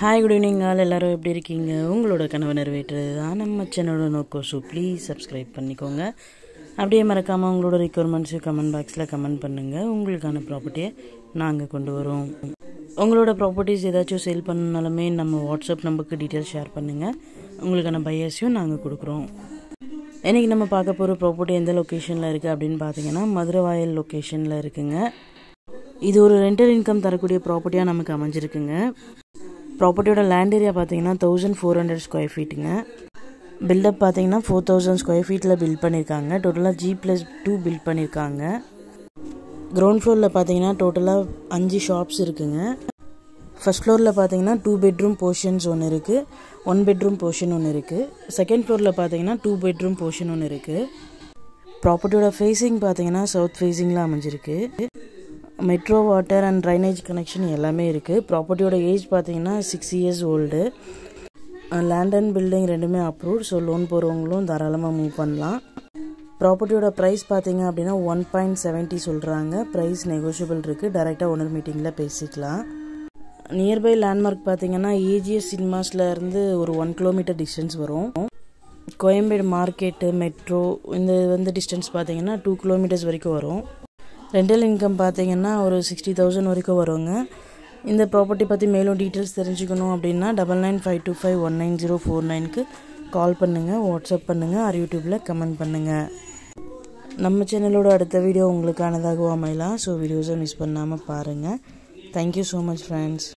hi good evening all எல்லோரும் எப்படி இருக்கீங்க உங்களோட கனவு நிறைவேற்றுறது தான் நம்ம சேனலோட நோக்கம் ஸோ ப்ளீஸ் சப்ஸ்கிரைப் பண்ணிக்கோங்க அப்படியே மறக்காமல் உங்களோட ரிக்குவயர்மெண்ட்ஸு கமெண்ட் பாக்ஸில் கமெண்ட் பண்ணுங்கள் உங்களுக்கான ப்ராப்பர்ட்டியை நாங்கள் கொண்டு வரோம் உங்களோட ப்ராப்பர்ட்டிஸ் ஏதாச்சும் சேல் பண்ணனாலுமே நம்ம வாட்ஸ்அப் நம்பருக்கு டீட்டெயில் ஷேர் பண்ணுங்கள் உங்களுக்கான பையர்ஸையும் நாங்கள் கொடுக்குறோம் இன்றைக்கி நம்ம பார்க்க போகிற ப்ராப்பர்ட்டி எந்த லொக்கேஷனில் இருக்குது அப்படின்னு பார்த்தீங்கன்னா மதுரவாயல் லொக்கேஷனில் இருக்குங்க இது ஒரு ரெண்டல் இன்கம் தரக்கூடிய ப்ராப்பர்ட்டியாக நமக்கு அமைஞ்சிருக்குங்க ப்ராப்பர்ட்டியோட லேண்ட் ஏரியா பார்த்தீங்கன்னா தௌசண்ட் ஃபோர் ஹண்ட்ரட் ஸ்கொயர் ஃபீட்டுங்க பில்டப் பார்த்தீங்கன்னா ஃபோர் தௌசண்ட் ஸ்கொயர் ஃபீட்டில் பில்ட் பண்ணியிருக்காங்க டோட்டலாக ஜி ப்ளஸ் டூ பில்ட் பண்ணியிருக்காங்க கிரவுண்ட் ஃப்ளோரில் பார்த்தீங்கன்னா டோட்டலாக அஞ்சு ஷாப்ஸ் இருக்குங்க ஃபஸ்ட் ஃப்ளோரில் பார்த்தீங்கன்னா டூ பெட்ரூம் போர்ஷன்ஸ் ஒன்று இருக்குது ஒன் பெட்ரூம் போர்ஷன் ஒன்று இருக்குது செகண்ட் ஃப்ளோரில் பார்த்தீங்கன்னா டூ பெட்ரூம் போர்ஷன் ஒன்று இருக்குது ப்ராப்பர்ட்டியோட ஃபேஸிங் பார்த்தீங்கன்னா சவுத் ஃபேஸிங்கில் அமைஞ்சிருக்கு metro water and drainage connection எல்லாமே இருக்குது ப்ராப்பர்ட்டியோட ஏஜ் பார்த்தீங்கன்னா six years old land and building ரெண்டுமே அப்ரூவ்ட் ஸோ லோன் போகிறவங்களும் தாராளமாக மூவ் பண்ணலாம் ப்ராப்பர்ட்டியோட ப்ரைஸ் பார்த்தீங்க அப்படின்னா ஒன் பாயிண்ட் செவன்ட்டி சொல்கிறாங்க ப்ரைஸ் நெகோஷியபிள் இருக்குது டைரெக்டாக ஓனர் மீட்டிங்கில் பேசிக்கலாம் நியர்பை லேண்ட்மார்க் பார்த்தீங்கன்னா ஏஜிஎஸ் சினிமாஸில் இருந்து ஒரு ஒன் கிலோமீட்டர் டிஸ்டன்ஸ் வரும் கோயம்பேடு மார்க்கெட்டு மெட்ரோ இந்த வந்து டிஸ்டன்ஸ் பார்த்தீங்கன்னா டூ கிலோமீட்டர்ஸ் வரைக்கும் வரும் ரெண்டல் இன்கம் பார்த்தீங்கன்னா ஒரு சிக்ஸ்டி தௌசண்ட் வரைக்கும் வருங்க இந்த ப்ராப்பர்ட்டி பற்றி மேலும் டீட்டெயில்ஸ் தெரிஞ்சுக்கணும் அப்படின்னா double nine five two five one nine zero four நைனுக்கு கால் பண்ணுங்கள் வாட்ஸ்அப் பண்ணுங்கள் ஆர் யூடியூப்பில் கமெண்ட் பண்ணுங்கள் நம்ம சேனலோட அடுத்த வீடியோ உங்களுக்கானதாகவும் அமையலாம் ஸோ வீடியோஸை மிஸ் பண்ணாமல் பாருங்கள் தேங்க்யூ ஸோ மச் ஃப்ரெண்ட்ஸ்